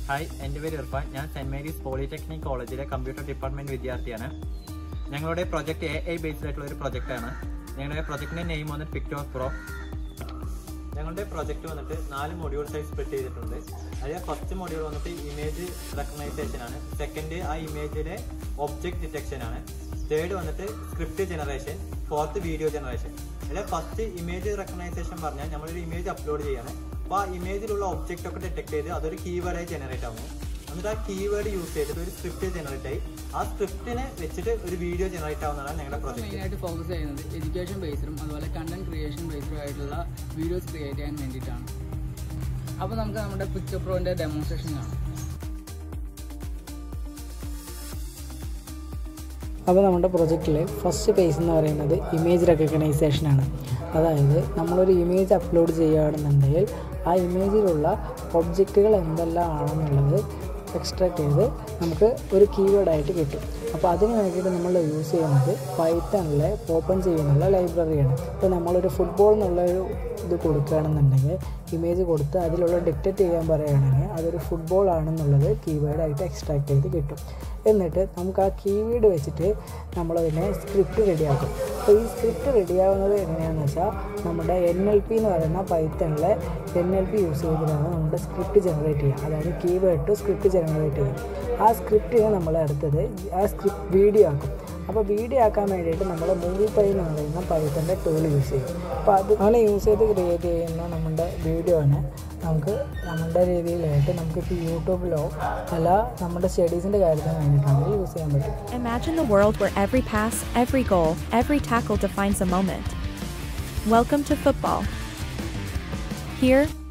Hi എൻ്റെ പേര് ഇർഫാൻ ഞാൻ സെന്റ് മേരീസ് പോളിടെക്നിക് കോളേജിലെ കമ്പ്യൂട്ടർ ഡിപ്പാർട്ട്മെന്റ് വിദ്യാർത്ഥിയാണ് ഞങ്ങളുടെ പ്രൊജക്ട് എ ഐ ബേസ്ഡ് ആയിട്ടുള്ള ഒരു പ്രൊജക്റ്റാണ് ഞങ്ങളുടെ പ്രൊജക്ടിന്റെ നെയിം വന്നിട്ട് പിക്ടോർ പ്രോ ഞങ്ങളുടെ പ്രൊജക്ട് വന്നിട്ട് നാല് മൊഡ്യൂൾസ് ആയി സ്പ്ലിറ്റ് ചെയ്തിട്ടുണ്ട് അതിൽ ഫസ്റ്റ് മൊഡ്യൂൾ വന്നിട്ട് ഇമേജ് റെക്കഗ്നൈസേഷൻ ആണ് സെക്കൻഡ് ആ ഇമേജിലെ ഒബ്ജക്ട് ഡിറ്റക്ഷൻ ആണ് തേർഡ് വന്നിട്ട് script generation fourth video generation അതിൽ ഫസ്റ്റ് ഇമേജ് റെക്കഗ്നൈസേഷൻ പറഞ്ഞാൽ നമ്മളൊരു ഇമേജ് അപ്ലോഡ് ചെയ്യാണ് അപ്പോൾ ആ ഇമേജിലുള്ള ഒബ്ജക്റ്റ് ഒക്കെ ഡിറ്റക്ട് ചെയ്ത് അതൊരു കീവേഡായി ജനറേറ്റ് ആവുന്നു എന്നിട്ട് ആ കീവേഡ് യൂസ് ചെയ്തിട്ട് ഒരു സ്ക്രിപ്റ്റ് ജനറേറ്റ് ആയി ആ സ്ക്രിപ്റ്റിനെ വെച്ചിട്ട് ഒരു വീഡിയോ ജനറേറ്റ് ആവുന്നതാണ് ഞങ്ങളുടെ പ്രൊജക്ട് മെയിനായിട്ട് ഫോക്കസ് ചെയ്യുന്നത് എഡ്യൂക്കേഷൻ ബേസ്ഡും അതുപോലെ കണ്ടന്റ് ക്രിയേഷൻ ബേസ്ഡും ആയിട്ടുള്ള വീഡിയോസ് ക്രിയേറ്റ് ചെയ്യാൻ വേണ്ടിയിട്ടാണ് അപ്പോൾ നമുക്ക് നമ്മുടെ പിക്ചർ പ്രോന്റെ ഡെമോൺസ്ട്രേഷൻ കാണാം അപ്പോൾ നമ്മുടെ പ്രൊജക്റ്റിൽ ഫസ്റ്റ് പേജ് എന്ന് പറയുന്നത് ഇമേജ് റെക്കഗ്നൈസേഷൻ ആണ് അതായത് നമ്മളൊരു ഇമേജ് അപ്ലോഡ് ചെയ്യുകയാണെന്നുണ്ടെങ്കിൽ ആ ഇമേജിലുള്ള ഒബ്ജക്റ്റുകൾ എന്തെല്ലാം ആണെന്നുള്ളത് എക്സ്ട്രാക്ട് ചെയ്ത് നമുക്ക് ഒരു കീവേഡായിട്ട് കിട്ടും അപ്പോൾ അതിന് വേണ്ടിയിട്ട് നമ്മൾ യൂസ് ചെയ്യുന്നത് പൈത്തണിലെ ഓപ്പൺ ചെയ്യുന്നുള്ള ലൈബ്രറിയാണ് ഇപ്പോൾ നമ്മളൊരു ഫുട്ബോൾ എന്നുള്ളൊരു ഇത് കൊടുക്കുകയാണെന്നുണ്ടെങ്കിൽ ഇമേജ് കൊടുത്ത് അതിലുള്ള ഡിക്റ്റേറ്റ് ചെയ്യാൻ പറയുകയാണെങ്കിൽ അതൊരു ഫുട്ബോൾ ആണെന്നുള്ളത് കീവേഡായിട്ട് എക്സ്ട്രാക്ട് ചെയ്ത് കിട്ടും എന്നിട്ട് നമുക്ക് ആ കീവേഡ് വെച്ചിട്ട് നമ്മളതിനെ സ്ക്രിപ്റ്റ് റെഡിയാക്കും അപ്പോൾ ഈ സ്ക്രിപ്റ്റ് റെഡിയാവുന്നത് എങ്ങനെയാണെന്ന് വെച്ചാൽ നമ്മുടെ എൻ എൽ പി എന്ന് പറയുന്ന പൈത്തണിലെ എൻ എൽ പി യൂസ് ചെയ്തിട്ടാണ് നമ്മുടെ സ്ക്രിപ്റ്റ് ജനറേറ്റ് ചെയ്യുക അതായത് കീവേഡ് ടു സ്ക്രിപ്റ്റ് ജനറേറ്റ് ചെയ്യും ആ സ്ക്രിപ്റ്റിനെ നമ്മൾ അടുത്തത് ആ സ്ക്രിപ്റ്റ് വീഡിയോ ആക്കും അപ്പോൾ വീഡിയോ ആക്കാൻ വേണ്ടിയിട്ട് നമ്മൾ മൂവി പൈ എന്ന് പറയുന്ന പൈത്തൻ്റെ ടൂൾ യൂസ് ചെയ്യും അപ്പോൾ അത് അങ്ങനെ യൂസ് ചെയ്ത് ക്രിയേറ്റ് ചെയ്യുന്ന നമ്മുടെ വീഡിയോനെ നമുക്ക് നമ്മുടെ രീതിയിലായിട്ട് നമുക്കിപ്പോൾ യൂട്യൂബിലോ അല്ല നമ്മുടെ സ്റ്റഡീസിൻ്റെ കാര്യത്തിന് വേണ്ടിയിട്ടാണെങ്കിൽ യൂസ് ചെയ്യാൻ പറ്റും Imagine the world where every pass, every goal, every tackle defines a moment. Welcome to football. Here,